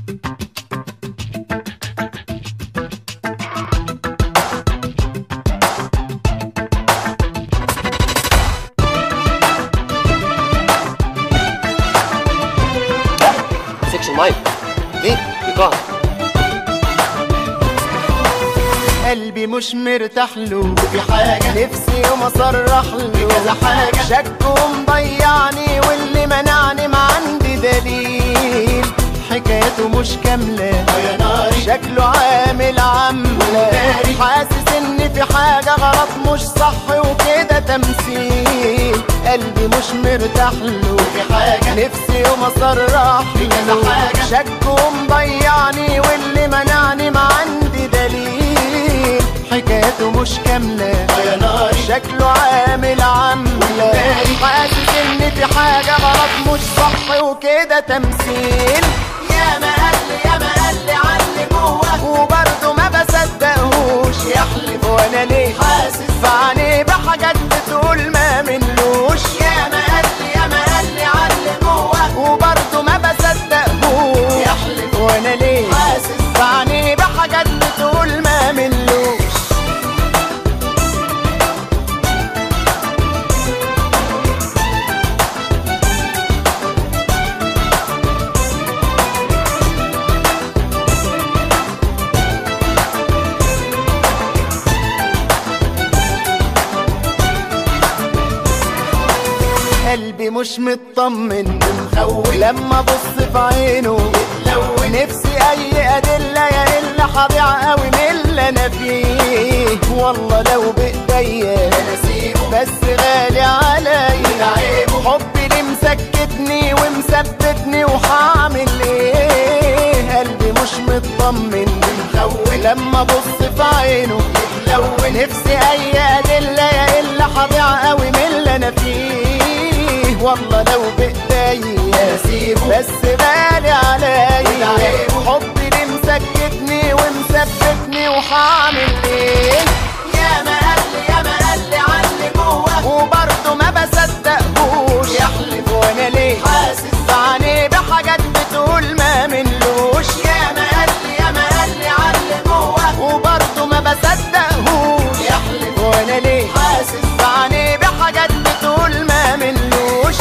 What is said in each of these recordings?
سكشن مايك ليه؟ ايقاع قلبي مش مرتاح له في حاجة نفسي يوم اصرح له كذا حاجة شك ومضيعني واللي منعني ما عندي دليل حكايته مش كاملة يا ناري شكله عامل عاملة حاسس ان في حاجة غلط مش صح وكده تمثيل قلبي مش مرتاح له في حاجة نفسي يوم اصرح له حاجة شك ومضيعني واللي منعني ما عندي دليل حكايته مش كاملة يا ناري شكله عامل عاملة حاسس ان في حاجة غلط مش صح وكده تمثيل يا ما قال يا ما قال عني جوه وبرضه ما بصدقهوش يحلف وانا ليه حاسس فعني بحاجات بتقول ما منلوش يا ما قال يا ما قال عني جوه وبرضه ما بصدقهوش يحلف وانا ليه حاسس فعني بحاجات بتقول ما منلوش قلبي مش مطمن مخوف لما ابص في عينه يتلون نفسي اي ادله يا الا هضيع قوي من اللي انا فيه والله لو بايديا بس غالي عليا حبي اللي مسكتني ومثبتني وهعمل ايه قلبي مش مطمن مخوف لما ابص في عينه يتلون نفسي اي ادله يا الا هضيع قوي من اللي انا فيه والله لو بايديا بس بالي عليا حبي اللي مسكتني ومثبتني وهعمل ايه يا ما قال يا ما قال عني جوه وبرضه ما بصدقهوش يحلف وانا ليه حاسس فعني بحاجات بتقول ما منلوش يا ما قال يا ما قال عني جوه وبرضه ما بصدقهوش يحلف وانا ليه حاسس فعني بحاجات بتقول ما منلوش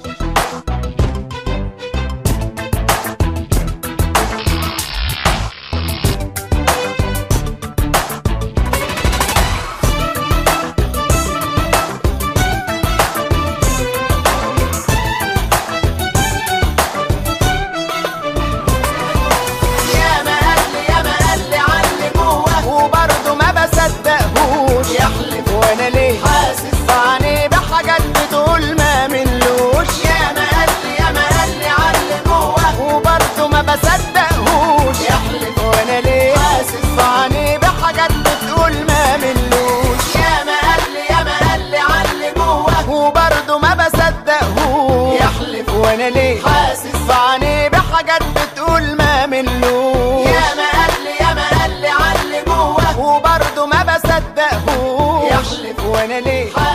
يا ما قال يا ما قال عني جوه وبرضه ما بصدقهوش يحلف وانا ليه حاسس فعني بحاجات بتقول ما منلوش يا ما قال يا ما قال عني جوه وبرضه ما بصدقهوش يحلف وانا ليه حاسس فعني بحاجات بتقول ما منلوش يا ما قال يا ما قال عني جوه وبرضه ما بصدقهوش يحلف وانا ليه حاسس فعني بحاجات بتقول ما منلوش يا ما قال يا ما قال عني جوه وبرضه ما بصدقهوش يحلف وانا ليه